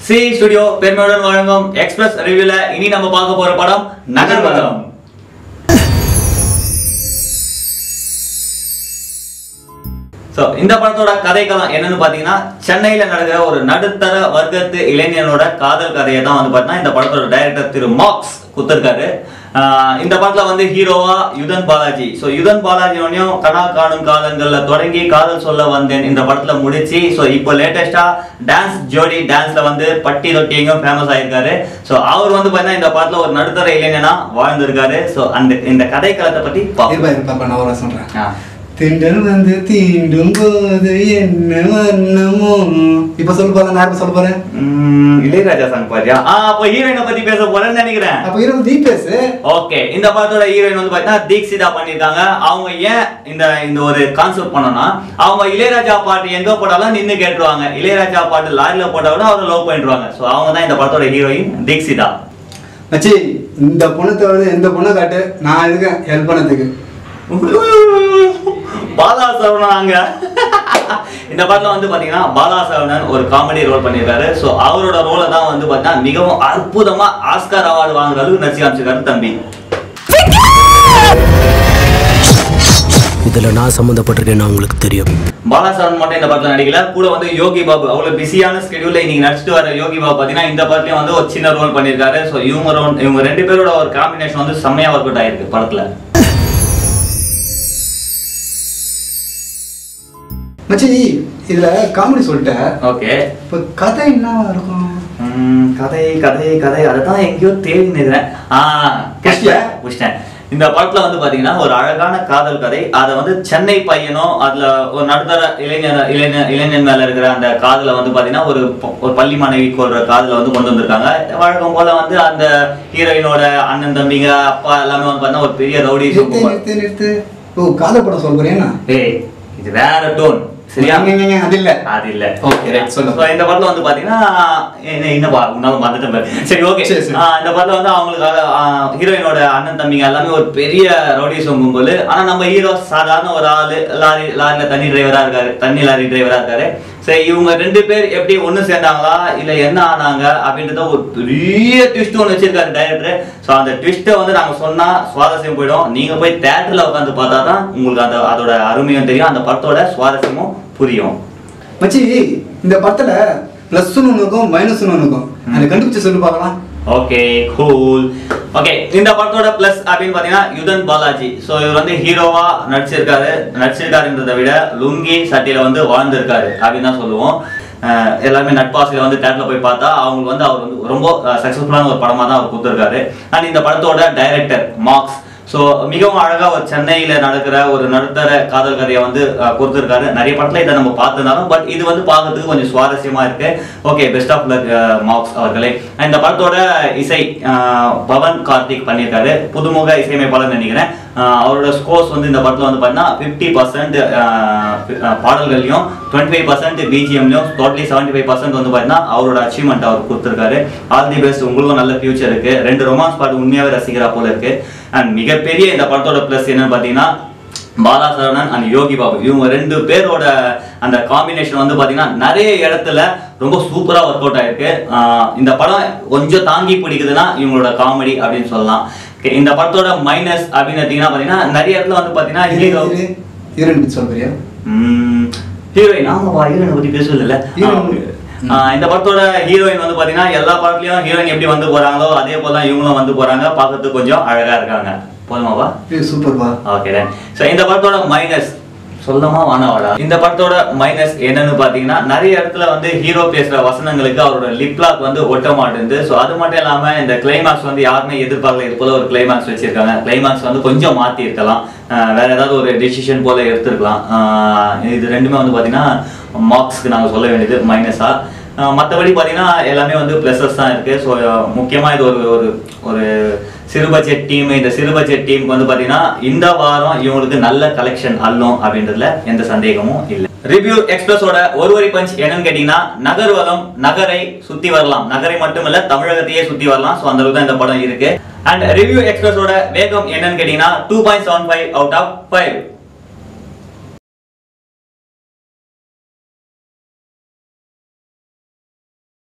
C studio பெருமையுடன் வழங்கும் express ரிவ்யூல இனி நம்ம பார்க்க போற படம் நகர்வதம் ஸோ இந்த படத்தோட கதைக்களம் என்னன்னு பார்த்தீங்கன்னா சென்னையில் நடக்கிற ஒரு நடுத்தர வர்க்கத்து இளைஞனோட காதல் கதையை தான் வந்து பார்த்தீங்கன்னா இந்த படத்தோட டைரக்டர் திரு மார்க்ஸ் குத்திருக்காரு ஆஹ் இந்த படத்துல வந்து ஹீரோவா யுதன் பாலாஜி ஸோ யுதன் பாலாஜியோடையும் கனா காணும் காலங்கள்ல தொடங்கி காதல் சொல்ல வந்தேன் இந்த படத்துல முடிச்சு ஸோ இப்போ லேட்டஸ்டா டான்ஸ் ஜோடி டான்ஸ்ல வந்து பட்டி தொட்டியும் ஃபேமஸ் ஆயிருக்காரு ஸோ அவர் வந்து பார்த்தீங்கன்னா இந்த படத்துல ஒரு நடுத்தர இளைஞனா வாழ்ந்திருக்காரு ஸோ அந்த இந்த கதைக்களத்தை பத்தி பார்ப்போம். இருப்பா இருப்பா இப்ப நான் ஒரு சொல்றேன் ஆ. திண்டல் வந்து தீண்டும் போது என்ன வண்ணமோ இப்ப சொல்ல போறேன் நான் இப்ப சொல்ல போறேன் ம், இளையராஜா சாங் பாத்தியா ஆ அப்போ ஹீரோயினை பத்தி பேச போறேன்னு நினைக்கிறேன் அப்ப இருபது நீ பேசு ஓகே இந்த படத்தோட ஹீரோயின் வந்து பார்த்தீங்கன்னா தீக்ஷிதா பண்ணியிருக்காங்க அவங்க ஏன் இந்த இந்த ஒரு கான்செப்ட் பண்ணோம்னா அவங்க இளையராஜா பாட்டு எங்க போட்டாலும் நின்னு கேட்டுருவாங்க இளையராஜா பாட்டு லாரில போட்டா கூட அவரை லவ் பண்ணிடுவாங்க ஸோ அவங்க தான் இந்த படத்தோட ஹீரோயின் தீக்ஷிதா மச்சி இந்த பொண்ணை தவிர எந்த பொண்ணை காட்டு நான் இருக்கேன் ஹெல்ப் பண்ணதுக்கு பாலா சரவணாங்க இந்த படத்துல வந்து பாத்தீங்கன்னா பாலா சரவணன் ஒரு காமெடி ரோல் பண்ணியிருக்காரு ஸோ அவரோட ரோலை தான் வந்து பார்த்தீங்கன்னா மிகவும் அற்புதமா ஆஸ்கார் அவார்டு வாங்குற அளவுக்கு நடிச்சு காமிச்சிருக்காரு தம்பி இதில் நான் சம்மந்தப்பட்டிருக்கேன்னு உங்களுக்கு தெரியும் பாலாசரன் மட்டும் இந்த படத்துல நடிக்கல கூட வந்து யோகி பாபு அவ்வளவு பிஸியான ஸ்கெடியூல்ல இன்னைக்கு நடிச்சிட்டு வர யோகி பாபு பாத்தீங்கன்னா இந்த படத்துலயும் வந்து ஒரு சின்ன ரோல் பண்ணியிருக்காரு ஸோ இவங்க ரோல் இவங்க ரெண்டு பேரோட ஒரு காம்பினேஷன் வந்து செம்மையா ஒர்க் அவுட் ஆயிருக்கு படத்துல மச்சி இதுல காமெடி சொல்லிட்டேன் ஓகே இப்ப கதை என்ன இருக்கும் கதை கதை கதை அதை தான் எங்கேயோ தேடி நிற்கிறேன் ஆ புடிச்சிட்டியா? புடிச்சிட்டேன் இந்த படத்துல வந்து பாத்தீங்கன்னா ஒரு அழகான காதல் கதை அதை வந்து சென்னை பையனும் அதுல ஒரு நடுத்தர இளைஞர் இளைஞர் இளைஞன் மேல இருக்கிற அந்த காதலை வந்து பாத்தீங்கன்னா ஒரு ப- ஒரு பள்ளி மாணவி கொள்ற காதலை வந்து கொண்டு வந்திருக்காங்க வழக்கம் போல வந்து அந்த ஹீரோயினோட அண்ணன் தம்பிங்க அப்பா எல்லாமே வந்து பாத்தீங்கன்னா ஒரு பெரிய ரவுடி நிறுத்து நிறுத்து நிறுத்து ஓ காதல் படம் சொல்ல போறியா ஏய் இது வேற டோன் சரியா அது இல்ல அது இல்ல Okay, right, சொல்லு. So, இந்த படத்துல வந்து பாத்தீங்கன்னா என்ன என்னப்பா உன்னால மறந்துட்டேன் பாரு. சரி ஓகே சரி, சரி. இந்த படத்துல வந்து அவங்களுக்காக ஹீரோயினோட அண்ணன் தம்பிங்க எல்லாமே ஒரு பெரிய ரவுடிசம் கும்பல் ஆனா நம்ம ஹீரோ சாதாரண ஒரு ஆளு லாரி லாரில தண்ணி டிரைவரா இருக்காரு தண்ணி லாரி டிரைவரா இருக்காரு சரி இவங்க ரெண்டு பேர் எப்படி ஒண்ணு சேர்ந்தாங்களா இல்ல என்ன ஆனாங்க அப்படின்றத ஒரு பெரிய ட்விஸ்ட் ஒன்று வச்சிருக்காரு டைரக்டர் ஸோ அந்த ட்விஸ்ட்டை வந்து நாங்க சொன்னா சுவாரஸ்யம் போயிடும் நீங்க போய் தேட்டர்ல உட்காந்து பார்த்தா தான் உங்களுக்கு அந்த அதோட அருமையும் தெரியும் அந்த படத்தோட சுவாரஸ்யமும் புரியும் மச்சி இந்த படத்துல பிளஸ் ஒன்று இருக்கும் மைனஸ் ஒன்று இருக்கும் அதை கண்டுபிடிச்சு சொல்லி பார்க்கலாம் ஓகே கூல் ஓகே இந்த படத்தோட ப்ளஸ் அப்படின்னு பார்த்தீங்கன்னா யுதன் பாலாஜி ஸோ இவர் வந்து ஹீரோவா நடிச்சிருக்காரு நடிச்சிருக்காருன்றதை விட லுங்கி சட்டியில வந்து வாழ்ந்திருக்காரு அப்படின்னு தான் சொல்லுவோம் அஹ் எல்லாருமே நட்பாசில வந்து தேட்டர்ல போய் பார்த்தா அவங்களுக்கு வந்து அவர் வந்து ரொம்ப சக்ஸஸ்ஃபுல்லான ஒரு படமா தான் அவர் கொடுத்துருக்காரு அண்ட் இந்த படத்தோட டைரக்டர் மார்க்ஸ் ஸோ மிகவும் அழகா ஒரு சென்னையில நடக்கிற ஒரு நடுத்தர காதல் கதையை வந்து அஹ், கொடுத்திருக்காரு நிறைய படத்துல இதை நம்ம பார்த்திருந்தாலும் பட் இது வந்து பார்க்கறதுக்கு கொஞ்சம் சுவாரஸ்யமா இருக்கு okay best of luck Marks அவர்களே And இந்த படத்தோட இசை அஹ், பவன் கார்த்திக் பண்ணியிருக்காரு புதுமுக இசையமைப்பாளர் நினைக்கிறேன் அஹ், அவரோட ஸ்கோர்ஸ் வந்து இந்த படத்துல வந்து பார்த்தீங்கன்னா ஃபிஃப்டி பர்சன்ட் பாடல்கள்லையும் டுவெண்ட்டி ஃபைவ் பர்சன்ட் பிஜிஎம்லையும் டோட்டலி செவன்ட்டி ஃபைவ் பர்சன்ட் வந்து பார்த்தீங்கன்னா அவரோட அச்சீவ்மெண்ட் அவர் கொடுத்துருக்காரு ஆல் தி பெஸ்ட் உங்களுக்கும் நல்ல ஃபியூச்சர் இருக்கு ரெண்டு ரொமான்ஸ் பாட்டு உண்மையாவே ரசிக்கிறா போல இருக்கு அண்ட் மிகப்பெரிய இந்த படத்தோட ப்ளஸ் என்னன்னு பார்த்தீங்கன்னா பாலா சரவணன் அண்ட் யோகி பாபு இவங்க ரெண்டு பேரோட அந்த காம்பினேஷன் வந்து பார்த்தீங்கன்னா நிறைய இடத்துல ரொம்ப சூப்பராக ஒர்க் அவுட் ஆயிருக்கு ஆஹ் இந்த படம் கொஞ்சம் தாங்கி பிடிக்குதுன்னா இவங்களோட காமெடி அப்படின்னு சொல்லலாம் Okay, இந்த படத்தோட மைனஸ் அப்படின்னு பார்த்தீங்கன்னா பார்த்தீங்கன்னா நிறைய இடத்துல வந்து பார்த்தீங்கன்னா ஹீரோ ஹீரோயின் பத்தி சொல்ல போறியா ஹீரோயின் ஆமாப்பா ஹீரோயினை பத்தி பேசவே இல்லை Heroine. இந்த படத்தோட ஹீரோயின் வந்து பாத்தீங்கன்னா எல்லா படத்துலயும் ஹீரோயின் எப்படி வந்து போறாங்களோ அதே போல தான் இவங்களும் வந்து போறாங்க பார்க்கறதுக்கு கொஞ்சம் அழகா இருக்காங்க போதுமாப்பா ஏய் சூப்பர்ப்பா ஓகே then ஸோ இந்த படத்தோட மைனஸ் சொல்லமா வானாவாடா இந்த படத்தோட மைனஸ் என்னன்னு பாத்தீங்கன்னா நிறைய இடத்துல வந்து ஹீரோ பேசுற வசனங்களுக்கு அவரோட லிப்லாக் வந்து ஒட்ட மாட்டேங்குது ஸோ அது மட்டும் இல்லாம இந்த கிளைமாக்ஸ் வந்து யாருமே எதிர்பார்க்கல இது போல ஒரு கிளைமாக்ஸ் வச்சிருக்காங்க கிளைமாக்ஸ் வந்து கொஞ்சம் மாத்தி இருக்கலாம் அஹ் வேற ஏதாவது ஒரு டெசிஷன் போல எடுத்திருக்கலாம் அஹ் இது ரெண்டுமே வந்து பாத்தீங்கன்னா மார்க்ஸ்க்கு நாங்க சொல்ல வேண்டியது மைனஸா மற்றபடி பார்த்தீங்கன்னா எல்லாமே வந்து ப்ளஸஸ் தான் இருக்கு ஸோ முக்கியமாக இது ஒரு ஒரு ஒரு சிறு பட்ஜெட் டீம் இந்த சிறு பட்ஜெட் டீமுக்கு வந்து பார்த்தீங்கன்னா இந்த வாரம் இவங்களுக்கு நல்ல கலெக்ஷன் அல்லும் அப்படின்றதுல எந்த சந்தேகமும் இல்லை ரிவ்யூ எக்ஸ்பிரஸோட ஒரு வரி பஞ்ச் என்னன்னு கேட்டீங்கன்னா நகர்வலம் நகரை சுத்தி வரலாம் நகரை மட்டுமல்ல தமிழகத்தையே சுத்தி வரலாம் ஸோ அந்த அளவுக்கு தான் இந்த படம் இருக்கு அண்ட் ரிவ்யூ எக்ஸ்பிரஸோட வேகம் என்னன்னு கேட்டீங்கன்னா two point seven five out of five